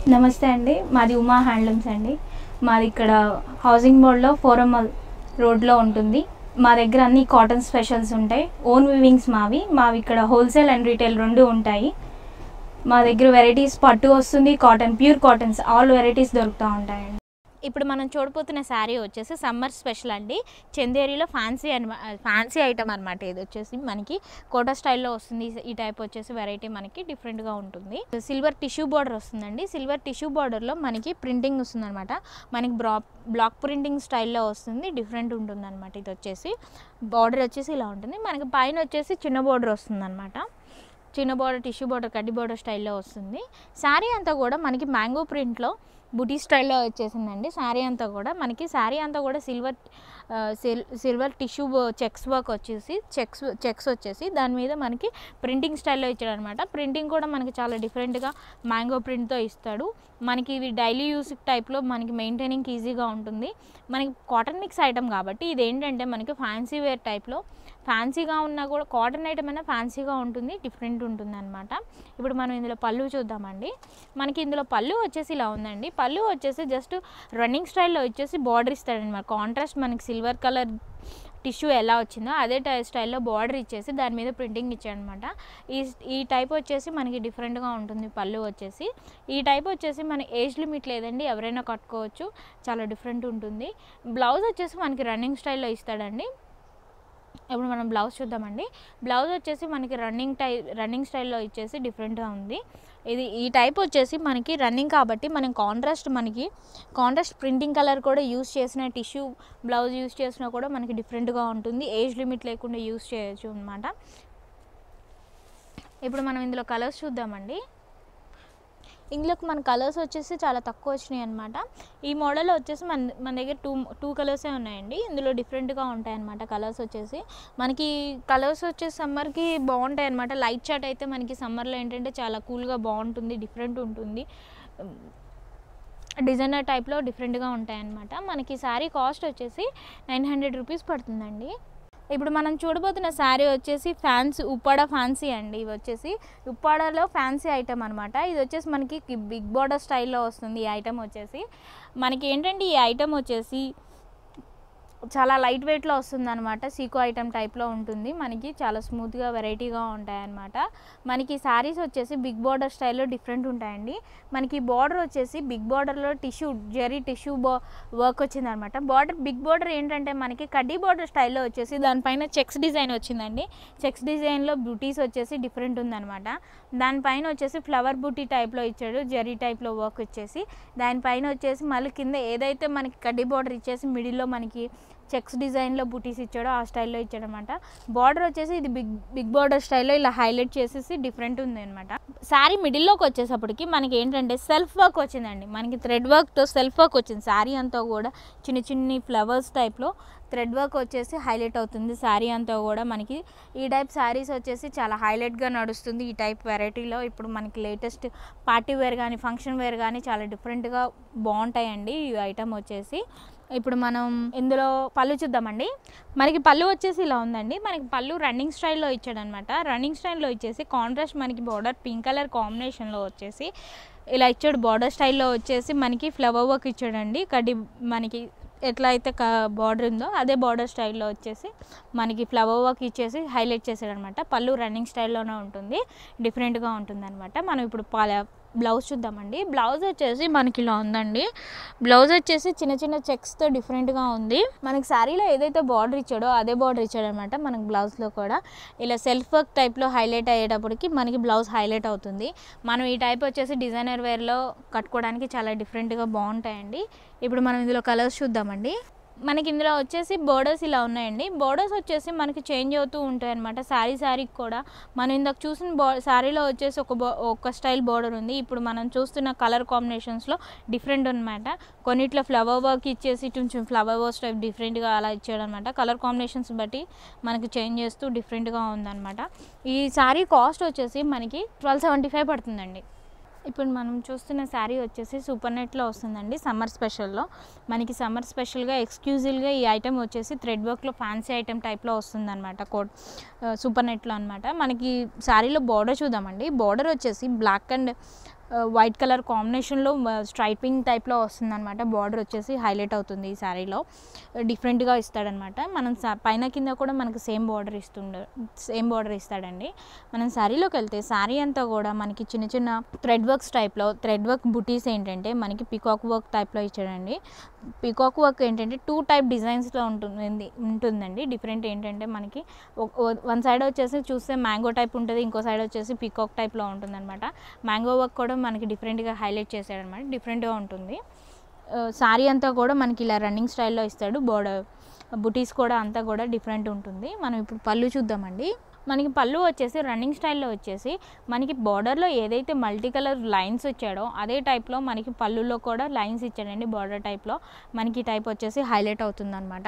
నమస్తే అండి మాది ఉమా హ్యాండ్లూమ్స్ అండి మాది ఇక్కడ హౌసింగ్ బోర్డ్లో ఫోరమల్ రోడ్లో ఉంటుంది మా దగ్గర అన్ని కాటన్ స్పెషల్స్ ఉంటాయి ఓన్ వివింగ్స్ మావి మావి ఇక్కడ హోల్సేల్ అండ్ రీటైల్ రెండు ఉంటాయి మా దగ్గర వెరైటీస్ పట్టు వస్తుంది cotton pure cottons all varieties దొరుకుతూ ఉంటాయండి ఇప్పుడు మనం చూడబోతున్న శారీ వచ్చేసి సమ్మర్ స్పెషల్ అండి చందేరిలో ఫ్యాన్సీ అన్ ఫ్యాన్సీ ఐటమ్ అనమాట ఇది వచ్చేసి మనకి కోటా స్టైల్లో వస్తుంది ఈ టైప్ వచ్చేసి వెరైటీ మనకి డిఫరెంట్గా ఉంటుంది సిల్వర్ టిష్యూ బార్డర్ వస్తుందండి సిల్వర్ టిష్యూ బార్డర్లో మనకి ప్రింటింగ్ వస్తుంది అనమాట మనకి బ్రా బ్లాక్ ప్రింటింగ్ స్టైల్లో వస్తుంది డిఫరెంట్ ఉంటుంది అనమాట ఇది వచ్చేసి బార్డర్ వచ్చేసి ఇలా ఉంటుంది మనకి పైన వచ్చేసి చిన్న బార్డర్ వస్తుంది అనమాట చిన్న బార్డర్ టిష్యూ బార్డర్ కడ్డీ బార్డర్ స్టైల్లో వస్తుంది శారీ అంతా కూడా మనకి మ్యాంగో ప్రింట్లో బుటీ స్టైల్లో వచ్చేసిందండి శారీ అంతా కూడా మనకి శారీ అంతా కూడా సిల్వర్ సిల్ సిల్వర్ టిష్యూ చెక్స్ వర్క్ వచ్చేసి చెక్స్ చెక్స్ వచ్చేసి దాని మీద మనకి ప్రింటింగ్ స్టైల్లో ఇచ్చాడు అనమాట ప్రింటింగ్ కూడా మనకి చాలా డిఫరెంట్గా మ్యాంగో ప్రింట్తో ఇస్తాడు మనకి ఇవి డైలీ యూస్ టైప్లో మనకి మెయింటైనింగ్ ఈజీగా ఉంటుంది మనకి కాటన్ మిక్స్ ఐటమ్ కాబట్టి ఇది ఏంటంటే మనకి ఫ్యాన్సీ వేర్ టైప్లో ఫ్యాన్సీగా ఉన్నా కూడా కాటన్ ఐటమ్ అయినా ఫ్యాన్సీగా ఉంటుంది డిఫరెంట్ ఉంటుంది అనమాట ఇప్పుడు మనం ఇందులో పళ్ళు చూద్దామండి మనకి ఇందులో పళ్ళు వచ్చేసి ఇలా ఉందండి పళ్ళు వచ్చేసి జస్ట్ రన్నింగ్ స్టైల్లో వచ్చేసి బార్డర్ ఇస్తాడనమాట కాంట్రాస్ట్ మనకి సిల్వర్ కలర్ టిష్యూ ఎలా వచ్చిందో అదే టై స్టైల్లో బార్డర్ ఇచ్చేసి దాని మీద ప్రింటింగ్ ఇచ్చాడనమాట ఈ ఈ టైప్ వచ్చేసి మనకి డిఫరెంట్గా ఉంటుంది పళ్ళు వచ్చేసి ఈ టైప్ వచ్చేసి మన ఏజ్ లిమిట్ లేదండి ఎవరైనా కట్టుకోవచ్చు చాలా డిఫరెంట్ ఉంటుంది బ్లౌజ్ వచ్చేసి మనకి రన్నింగ్ స్టైల్లో ఇస్తాడండి ఇప్పుడు మనం బ్లౌజ్ చూద్దామండి బ్లౌజ్ వచ్చేసి మనకి రన్నింగ్ టై రన్నింగ్ స్టైల్లో ఇచ్చేసి డిఫరెంట్గా ఉంది ఇది ఈ టైప్ వచ్చేసి మనకి రన్నింగ్ కాబట్టి మనం కాంట్రాస్ట్ మనకి కాంట్రాస్ట్ ప్రింటింగ్ కలర్ కూడా యూస్ చేసిన టిష్యూ బ్లౌజ్ యూస్ చేసినా కూడా మనకి డిఫరెంట్గా ఉంటుంది ఏజ్ లిమిట్ లేకుండా యూస్ చేయొచ్చు అనమాట ఇప్పుడు మనం ఇందులో కలర్స్ చూద్దామండి ఇందులోకి మన కలర్స్ వచ్చేసి చాలా తక్కువ వచ్చినాయి అనమాట ఈ మోడల్ వచ్చేసి మన మన దగ్గర టూ టూ కలర్సే ఉన్నాయండి ఇందులో డిఫరెంట్గా ఉంటాయి అనమాట కలర్స్ వచ్చేసి మనకి కలర్స్ వచ్చేసి సమ్మర్కి బాగుంటాయి అనమాట లైట్ చాట్ అయితే మనకి సమ్మర్లో ఏంటంటే చాలా కూల్గా బాగుంటుంది డిఫరెంట్ ఉంటుంది డిజైనర్ టైప్లో డిఫరెంట్గా ఉంటాయి అనమాట మనకి శారీ కాస్ట్ వచ్చేసి నైన్ హండ్రెడ్ రూపీస్ పడుతుందండి ఇప్పుడు మనం చూడబోతున్న శారీ వచ్చేసి ఫ్యాన్సీ ఉప్పాడ ఫ్యాన్సీ అండి ఇవి వచ్చేసి ఉప్పాడలో ఫ్యాన్సీ ఐటమ్ అనమాట ఇది వచ్చేసి మనకి బిగ్ బార్డర్ స్టైల్లో వస్తుంది ఈ ఐటమ్ వచ్చేసి మనకి ఏంటంటే ఈ ఐటమ్ వచ్చేసి చాలా లైట్ వెయిట్లో వస్తుంది అనమాట సీకో ఐటమ్ టైప్లో ఉంటుంది మనకి చాలా స్మూత్గా వెరైటీగా ఉంటాయి అనమాట మనకి శారీస్ వచ్చేసి బిగ్ బార్డర్ స్టైల్లో డిఫరెంట్ ఉంటాయండి మనకి బార్డర్ వచ్చేసి బిగ్ బార్డర్లో టిష్యూ జెరీ టిష్యూ బా వర్క్ వచ్చిందనమాట బార్డర్ బిగ్ బార్డర్ ఏంటంటే మనకి కడ్డీ బార్డర్ స్టైల్లో వచ్చేసి దానిపైన చెక్స్ డిజైన్ వచ్చిందండి చెక్స్ డిజైన్లో బ్యూటీస్ వచ్చేసి డిఫరెంట్ ఉందనమాట దానిపైన వచ్చేసి ఫ్లవర్ బూటీ టైప్లో ఇచ్చాడు జెరీ టైప్లో వర్క్ వచ్చేసి దానిపైన వచ్చేసి మళ్ళీ కింద ఏదైతే మనకి కడ్డీ బార్డర్ ఇచ్చేసి మిడిల్లో మనకి చెక్స్ డిజైన్లో బుటీస్ ఇచ్చాడో ఆ స్టైల్లో ఇచ్చాడనమాట బార్డర్ వచ్చేసి ఇది బిగ్ బిగ్ బార్డర్ స్టైల్లో ఇలా హైలైట్ చేసేసి డిఫరెంట్ ఉంది అనమాట శారీ మిడిల్లోకి వచ్చేసప్పటికి మనకి ఏంటంటే సెల్ఫ్ వర్క్ వచ్చిందండి మనకి థ్రెడ్ వర్క్తో సెల్ఫ్ వర్క్ వచ్చింది శారీ అంతా కూడా చిన్న చిన్ని ఫ్లవర్స్ టైప్లో థ్రెడ్ వర్క్ వచ్చేసి హైలైట్ అవుతుంది శారీ అంతా కూడా మనకి ఈ టైప్ శారీస్ వచ్చేసి చాలా హైలైట్గా నడుస్తుంది ఈ టైప్ వెరైటీలో ఇప్పుడు మనకి లేటెస్ట్ పార్టీ వేర్ కానీ ఫంక్షన్ వేర్ కానీ చాలా డిఫరెంట్గా బాగుంటాయండి ఈ ఐటమ్ వచ్చేసి ఇప్పుడు మనం ఇందులో పళ్ళు చూద్దామండి మనకి పళ్ళు వచ్చేసి ఇలా ఉందండి మనకి పళ్ళు రన్నింగ్ స్టైల్లో ఇచ్చాడనమాట రన్నింగ్ స్టైల్లో ఇచ్చేసి కాంట్రాస్ట్ మనకి బార్డర్ పింక్ కలర్ కాంబినేషన్లో వచ్చేసి ఇలా ఇచ్చాడు బార్డర్ స్టైల్లో వచ్చేసి మనకి ఫ్లవర్ వర్క్ ఇచ్చాడండి కడ్డీ మనకి ఎట్లా అయితే బార్డర్ ఉందో అదే బార్డర్ స్టైల్లో వచ్చేసి మనకి ఫ్లవర్ వర్క్ ఇచ్చేసి హైలైట్ చేసాడనమాట పళ్ళు రన్నింగ్ స్టైల్లోనే ఉంటుంది డిఫరెంట్గా ఉంటుంది అనమాట మనం ఇప్పుడు పాల బ్లౌజ్ చూద్దామండి బ్లౌజ్ వచ్చేసి మనకి ఇలా ఉందండి బ్లౌజ్ వచ్చేసి చిన్న చిన్న చెక్స్తో డిఫరెంట్గా ఉంది మనకి శారీలో ఏదైతే బార్డర్ ఇచ్చాడో అదే బార్డర్ ఇచ్చాడనమాట మనకి బ్లౌజ్లో కూడా ఇలా సెల్ఫ్ వర్క్ టైప్లో హైలైట్ అయ్యేటప్పటికి మనకి బ్లౌజ్ హైలైట్ అవుతుంది మనం ఈ టైప్ వచ్చేసి డిజైనర్ వేర్లో కట్టుకోవడానికి చాలా డిఫరెంట్గా బాగుంటాయండి ఇప్పుడు మనం ఇందులో కలర్స్ చూద్దామండి మనకి ఇందులో వచ్చేసి బోర్డర్స్ ఇలా ఉన్నాయండి బోర్డర్స్ వచ్చేసి మనకి చేంజ్ అవుతూ ఉంటాయి అనమాట శారీ శారీకి కూడా మనం ఇందాక చూసిన బో శారీలో వచ్చేసి ఒక బో ఒక స్టైల్ బోర్డర్ ఉంది ఇప్పుడు మనం చూస్తున్న కలర్ కాంబినేషన్స్లో డిఫరెంట్ అనమాట కొన్నిట్లో ఫ్లవర్ వర్క్ ఇచ్చేసి కొంచెం ఫ్లవర్ వర్క్ టైప్ డిఫరెంట్గా అలా ఇచ్చాడు అనమాట కలర్ కాంబినేషన్స్ బట్టి మనకి చేంజ్ చేస్తూ డిఫరెంట్గా ఉందన్నమాట ఈ శారీ కాస్ట్ వచ్చేసి మనకి ట్వెల్వ్ సెవెంటీ ఫైవ్ పడుతుందండి ఇప్పుడు మనం చూస్తున్న శారీ వచ్చేసి సూపర్ నెట్లో వస్తుందండి సమ్మర్ స్పెషల్లో మనకి సమ్మర్ స్పెషల్గా ఎక్స్క్లూజివ్గా ఈ ఐటెం వచ్చేసి థ్రెడ్ వర్క్లో ఫ్యాన్సీ ఐటెం టైప్లో వస్తుందన్నమాట కోట్ సూపర్ నెట్లో అనమాట మనకి శారీలో బార్డర్ చూద్దామండి బార్డర్ వచ్చేసి బ్లాక్ అండ్ వైట్ కలర్ కాంబినేషన్లో స్ట్రైపింగ్ టైప్లో వస్తుంది అనమాట బార్డర్ వచ్చేసి హైలైట్ అవుతుంది ఈ శారీలో డిఫరెంట్గా ఇస్తాడనమాట మనం సా- పైన కింద కూడా మనకి సేమ్ బార్డర్ ఇస్తుండ సేమ్ బార్డర్ ఇస్తాడండి మనం శారీలోకి వెళ్తే శారీ అంతా కూడా మనకి చిన్న చిన్న థ్రెడ్ వర్క్స్ టైప్లో థ్రెడ్ వర్క్ బుటీస్ ఏంటంటే మనకి పికాక్ వర్క్ టైప్లో ఇచ్చాడండి పికాక్ వర్క్ ఏంటంటే టూ టైప్ డిజైన్స్లో ఉంటుంది ఉంటుందండి డిఫరెంట్ ఏంటంటే మనకి వన్ సైడ్ వచ్చేసి చూస్తే మ్యాంగో టైప్ ఉంటుంది ఇంకో సైడ్ వచ్చేసి పికాక్ టైప్లో ఉంటుంది అనమాట మ్యాంగో వర్క్ కూడా మనకి డిఫరెంట్గా హైలైట్ చేశాడనమాట డిఫరెంట్గా ఉంటుంది శారీ అంతా కూడా మనకి ఇలా రన్నింగ్ స్టైల్లో ఇస్తాడు బోర్డర్ బుటీస్ కూడా అంతా కూడా డిఫరెంట్ ఉంటుంది మనం ఇప్పుడు పళ్ళు చూద్దామండి మనకి పళ్ళు వచ్చేసి రన్నింగ్ స్టైల్లో వచ్చేసి మనకి బార్డర్లో ఏదైతే మల్టీ కలర్ లైన్స్ ఇచ్చాడో అదే టైప్లో మనకి పళ్ళులో కూడా లైన్స్ ఇచ్చాడండి బార్డర్ టైప్లో మనకి ఈ టైప్ వచ్చేసి హైలైట్ అవుతుందన్నమాట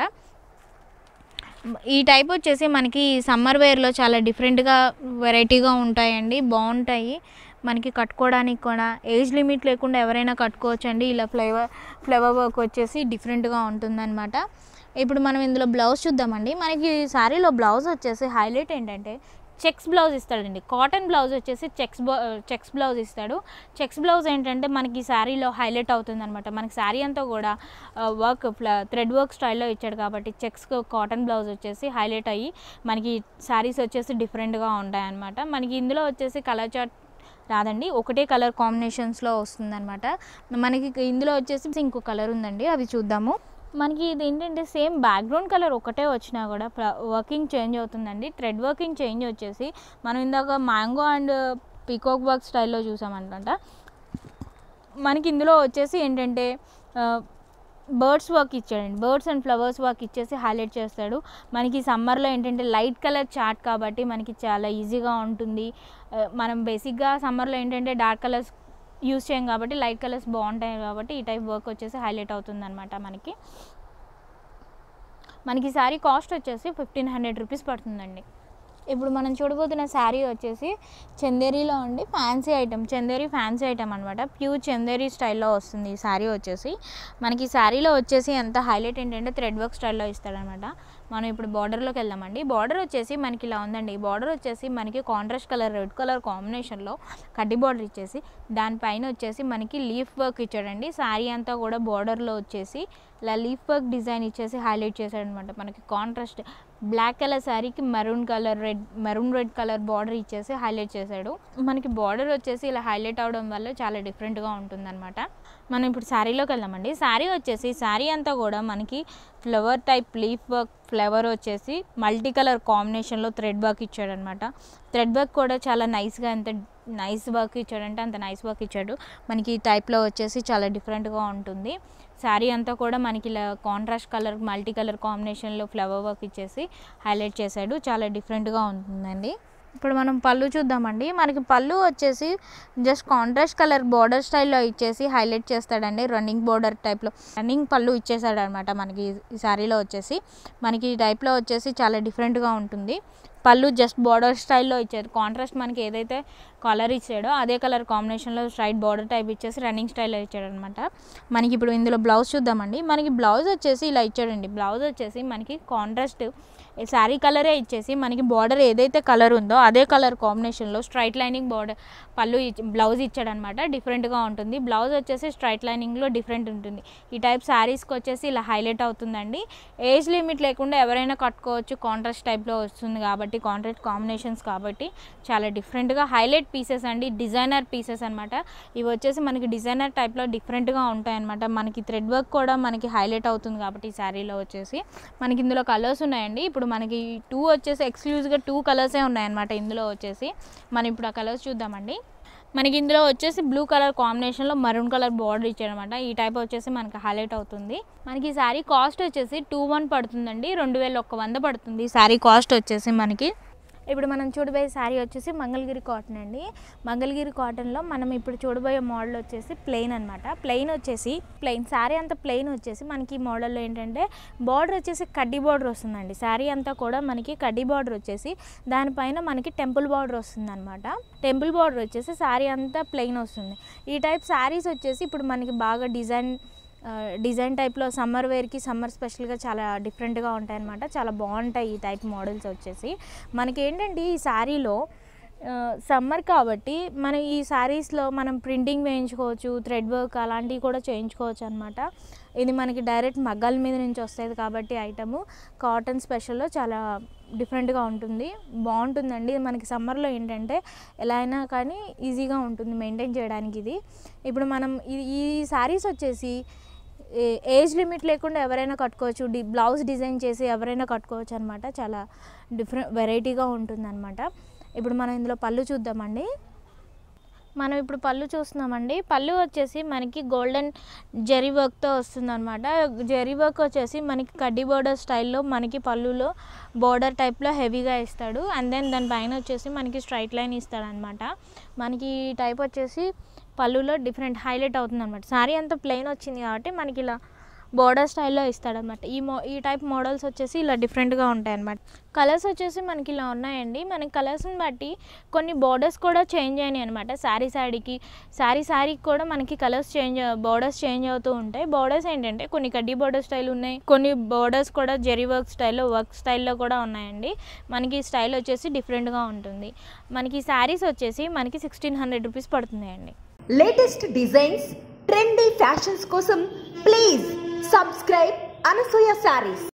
ఈ టైప్ వచ్చేసి మనకి సమ్మర్ వేర్లో చాలా డిఫరెంట్గా వెరైటీగా ఉంటాయండి బాగుంటాయి మనకి కట్టుకోవడానికి కూడా ఏజ్ లిమిట్ లేకుండా ఎవరైనా కట్టుకోవచ్చు అండి ఇలా ఫ్లేవర్ ఫ్లవర్ వర్క్ వచ్చేసి డిఫరెంట్గా ఉంటుందన్నమాట ఇప్పుడు మనం ఇందులో బ్లౌజ్ చూద్దామండి మనకి శారీలో బ్లౌజ్ వచ్చేసి హైలైట్ ఏంటంటే చెక్స్ బ్లౌజ్ ఇస్తాడండి కాటన్ బ్లౌజ్ వచ్చేసి చెక్స్ చెక్స్ బ్లౌజ్ ఇస్తాడు చెక్స్ బ్లౌజ్ ఏంటంటే మనకి శారీలో హైలైట్ అవుతుంది అనమాట మనకి శారీ అంతా కూడా వర్క్ థ్రెడ్ వర్క్ స్టైల్లో ఇచ్చాడు కాబట్టి చెక్స్ కాటన్ బ్లౌజ్ వచ్చేసి హైలైట్ అయ్యి మనకి శారీస్ వచ్చేసి డిఫరెంట్గా ఉంటాయి అనమాట మనకి ఇందులో వచ్చేసి కలర్ చార్ట్ రాదండి ఒకటే కలర్ కాంబినేషన్స్లో వస్తుందన్నమాట మనకి ఇందులో వచ్చేసి ఇంకో కలర్ ఉందండి అది చూద్దాము మనకి ఇది ఏంటంటే సేమ్ బ్యాక్గ్రౌండ్ కలర్ ఒకటే వచ్చినా కూడా వర్కింగ్ చేంజ్ అవుతుందండి థ్రెడ్ వర్కింగ్ చేంజ్ వచ్చేసి మనం ఇందాక మ్యాంగో అండ్ పీకాక్ వర్క్ స్టైల్లో చూసామన్నమాట మనకి ఇందులో వచ్చేసి ఏంటంటే బర్డ్స్ వర్క్ ఇచ్చాడండి బర్డ్స్ అండ్ ఫ్లవర్స్ వర్క్ ఇచ్చేసి హైలైట్ చేస్తాడు మనకి సమ్మర్లో ఏంటంటే లైట్ కలర్ చార్ట్ కాబట్టి మనకి చాలా ఈజీగా ఉంటుంది ఆ, మనం బేసిక్గా సమ్మర్లో ఏంటంటే డార్క్ కలర్స్ యూస్ చేయం కాబట్టి లైట్ కలర్స్ బాగుంటాయి కాబట్టి ఈ టైప్ వర్క్ వచ్చేసి హైలైట్ అవుతుంది అనమాట మనకి మనకి శారీ కాస్ట్ వచ్చేసి ఫిఫ్టీన్ హండ్రెడ్ రూపీస్ పడుతుందండి ఇప్పుడు మనం చూడబోతున్న శారీ వచ్చేసి చందేరీలో ఉండి fancy item Chanderi fancy item అనమాట ప్యూర్ చందేరి స్టైల్లో వస్తుంది ఈ శారీ వచ్చేసి మనకి ఈ శారీలో వచ్చేసి ఎంత హైలైట్ ఏంటంటే థ్రెడ్ వర్క్ స్టైల్లో ఇస్తాడనమాట మనం ఇప్పుడు బార్డర్లోకి వెళ్దామండి బార్డర్ వచ్చేసి మనకి ఇలా ఉందండి బార్డర్ వచ్చేసి మనకి కాంట్రాస్ట్ కలర్ రెడ్ కలర్ కాంబినేషన్లో కడ్డీ బార్డర్ ఇచ్చేసి దానిపైన వచ్చేసి మనకి లీఫ్ వర్క్ ఇచ్చాడండి శారీ అంతా కూడా బార్డర్లో వచ్చేసి ఇలా లీఫ్ వర్క్ డిజైన్ ఇచ్చేసి హైలైట్ చేశాడనమాట మనకి కాంట్రాస్ట్ బ్లాక్ కలర్ శారీకి maroon colour red maroon red colour border ఇచ్చేసి హైలైట్ చేశాడు మనకి బార్డర్ వచ్చేసి ఇలా హైలైట్ అవడం వల్ల చాలా డిఫరెంట్గా ఉంటుందన్నమాట మనం ఇప్పుడు శారీలోకి వెళ్దామండి శారీ వచ్చేసి శారీ అంతా కూడా మనకి flower type leaf work flower వచ్చేసి మల్టీ కలర్ కాంబినేషన్లో థ్రెడ్ వర్క్ ఇచ్చాడనమాట థ్రెడ్ వర్క్ కూడా చాలా నైస్గా ఎంత నైస్ వర్క్ ఇచ్చాడంటే అంత నైస్ వర్క్ ఇచ్చాడు మనకి ఈ టైప్లో వచ్చేసి చాలా డిఫరెంట్గా ఉంటుంది శారీ అంతా కూడా మనకి ఇలా కాంట్రాస్ట్ కలర్ మల్టీ కలర్ కాంబినేషన్లో ఫ్లవర్ వర్క్ ఇచ్చేసి హైలైట్ చేశాడు చాలా డిఫరెంట్గా ఉంటుందండి ఇప్పుడు మనం పళ్ళు చూద్దామండి మనకి పళ్ళు వచ్చేసి జస్ట్ కాంట్రాస్ట్ కలర్ బార్డర్ స్టైల్లో ఇచ్చేసి హైలైట్ చేస్తాడండి రన్నింగ్ బార్డర్ టైప్లో రన్నింగ్ పళ్ళు ఇచ్చేసాడు అనమాట మనకి ఈ శారీలో వచ్చేసి మనకి ఈ టైప్లో వచ్చేసి చాలా డిఫరెంట్గా ఉంటుంది పళ్ళు జస్ట్ బార్డర్ స్టైల్లో ఇచ్చారు కాంట్రాస్ట్ మనకి ఏదైతే కలర్ ఇచ్చాడో అదే కలర్ కాంబినేషన్లో స్ట్రైట్ బార్డర్ టైప్ ఇచ్చేసి రన్నింగ్ స్టైల్లో ఇచ్చాడు అనమాట మనకి ఇప్పుడు ఇందులో బ్లౌజ్ చూద్దామండి మనకి బ్లౌజ్ వచ్చేసి ఇలా ఇచ్చాడండి బ్లౌజ్ వచ్చేసి మనకి కాంట్రాస్ట్ శారీ కలరే ఇచ్చేసి మనకి బార్డర్ ఏదైతే కలర్ ఉందో అదే కలర్ కాంబినేషన్లో స్ట్రైట్ లైనింగ్ బార్డర్ పళ్ళు ఇచ్చి బ్లౌజ్ ఇచ్చాడనమాట డిఫరెంట్గా ఉంటుంది బ్లౌజ్ వచ్చేసి స్ట్రైట్ లైనింగ్లో డిఫరెంట్ ఉంటుంది ఈ టైప్ శారీస్కి వచ్చేసి ఇలా హైలైట్ అవుతుందండి ఏజ్ లిమిట్ లేకుండా ఎవరైనా కట్టుకోవచ్చు కాంట్రాస్ట్ టైప్లో వస్తుంది కాబట్టి కాంట్రాస్ట్ కాంబినేషన్స్ కాబట్టి చాలా డిఫరెంట్గా హైలైట్ పీసెస్ అండి డిజైనర్ పీసెస్ అనమాట ఇవి వచ్చేసి మనకి డిజైనర్ టైప్లో డిఫరెంట్గా ఉంటాయన్నమాట మనకి థ్రెడ్ వర్క్ కూడా మనకి హైలైట్ అవుతుంది కాబట్టి ఈ శారీలో వచ్చేసి మనకి ఇందులో కలర్స్ ఉన్నాయండి ఇప్పుడు మనకి టూ వచ్చేసి ఎక్స్క్లూజివ్గా టూ కలర్సే ఉన్నాయన్నమాట ఇందులో వచ్చేసి మనం ఇప్పుడు ఆ కలర్స్ చూద్దామండి మనకి ఇందులో వచ్చేసి బ్లూ కలర్ కాంబినేషన్లో మరూన్ కలర్ బార్డర్ ఇచ్చాడనమాట ఈ టైప్ వచ్చేసి మనకి హైలైట్ అవుతుంది మనకి ఈ శారీ కాస్ట్ వచ్చేసి టూ వన్ పడుతుందండి రెండు వేల ఒక్క వంద పడుతుంది ఈ శారీ కాస్ట్ వచ్చేసి మనకి ఇప్పుడు మనం చూడబోయే శారీ వచ్చేసి మంగళగిరి కాటన్ అండి మంగళగిరి కాటన్లో మనం ఇప్పుడు చూడబోయే మోడల్ వచ్చేసి ప్లెయిన్ అనమాట ప్లెయిన్ వచ్చేసి ప్లెయిన్ శారీ అంతా ప్లెయిన్ వచ్చేసి మనకి ఈ మోడల్లో ఏంటంటే బార్డర్ వచ్చేసి కడ్డీ బార్డర్ వస్తుందండి శారీ అంతా కూడా మనకి కడ్డీ బార్డర్ వచ్చేసి దానిపైన మనకి టెంపుల్ బార్డర్ వస్తుంది అనమాట టెంపుల్ బార్డర్ వచ్చేసి శారీ అంతా ప్లెయిన్ వస్తుంది ఈ టైప్ శారీస్ వచ్చేసి ఇప్పుడు మనకి బాగా డిజైన్ ఆ, డిజైన్ టైప్లో సమ్మర్ వేర్కి సమ్మర్ స్పెషల్గా చాలా డిఫరెంట్గా ఉంటాయన్నమాట చాలా బాగుంటాయి ఈ టైప్ మోడల్స్ వచ్చేసి మనకి ఏంటంటే ఈ శారీలో సమ్మర్ కాబట్టి మనం ఈ శారీస్లో మనం ప్రింటింగ్ వేయించుకోవచ్చు థ్రెడ్ వర్క్ అలాంటివి కూడా చేయించుకోవచ్చు అనమాట ఇది మనకి డైరెక్ట్ మగ్గాల మీద నుంచి వస్తుంది కాబట్టి ఐటము కాటన్ స్పెషల్లో చాలా డిఫరెంట్గా ఉంటుంది బాగుంటుందండి ఇది మనకి సమ్మర్లో ఏంటంటే ఎలా అయినా కానీ ఈజీగా ఉంటుంది మెయింటైన్ చేయడానికి ఇది ఇప్పుడు మనం ఈ- ఈ శారీస్ వచ్చేసి ఏ- ఏజ్ లిమిట్ లేకుండా ఎవరైనా కట్టుకోవచ్చు డి బ్లౌజ్ డిజైన్ చేసి ఎవరైనా కట్టుకోవచ్చు అనమాట చాలా డిఫరెంట్ వెరైటీగా ఉంటుందన్నమాట ఇప్పుడు మనం ఇందులో పళ్ళు చూద్దామండి మనం ఇప్పుడు పళ్ళు చూస్తున్నామండి పళ్ళు వచ్చేసి మనకి గోల్డెన్ జెరీ వర్క్తో వస్తుందన్నమాట జెరీ వర్క్ వచ్చేసి మనకి కడ్డీ బోర్డర్ స్టైల్లో మనకి పళ్ళులో బోర్డర్ టైప్లో హెవీగా ఇస్తాడు అండ్ దెన్ దాని పైన వచ్చేసి మనకి స్ట్రైట్ లైన్ ఇస్తాడనమాట మనకి ఈ టైప్ వచ్చేసి పళ్ళులో డిఫరెంట్ హైలైట్ అవుతుంది అనమాట సారీ అంతా ప్లెయిన్ వచ్చింది కాబట్టి మనకి ఇలా బోర్డర్ స్టైల్లో ఇస్తాడనమాట ఈ మో ఈ టైప్ మోడల్స్ వచ్చేసి ఇలా డిఫరెంట్గా ఉంటాయి అనమాట కలర్స్ వచ్చేసి మనకి ఇలా ఉన్నాయండి మనకి కలర్స్ని బట్టి కొన్ని బోర్డర్స్ కూడా చేంజ్ అయినాయి అనమాట శారీ శారీకి శారీ శారీకి కూడా మనకి కలర్స్ చేంజ్ బోర్డర్స్ చేంజ్ అవుతూ ఉంటాయి బోర్డర్స్ ఏంటంటే కొన్ని కడ్డీ బోర్డర్ స్టైల్ ఉన్నాయి కొన్ని బోర్డర్స్ కూడా జెరీ వర్క్ స్టైల్లో వర్క్ స్టైల్లో కూడా ఉన్నాయండి మనకి స్టైల్ వచ్చేసి డిఫరెంట్గా ఉంటుంది మనకి శారీస్ వచ్చేసి మనకి సిక్స్టీన్ హండ్రెడ్ రూపీస్ పడుతున్నాయండి లేటెస్ట్ డిజైన్స్ ట్రెండీ ఫ్యాషన్స్ కోసం ప్లీజ్ సబ్స్క్రైబ్ అనసూయ శారీస్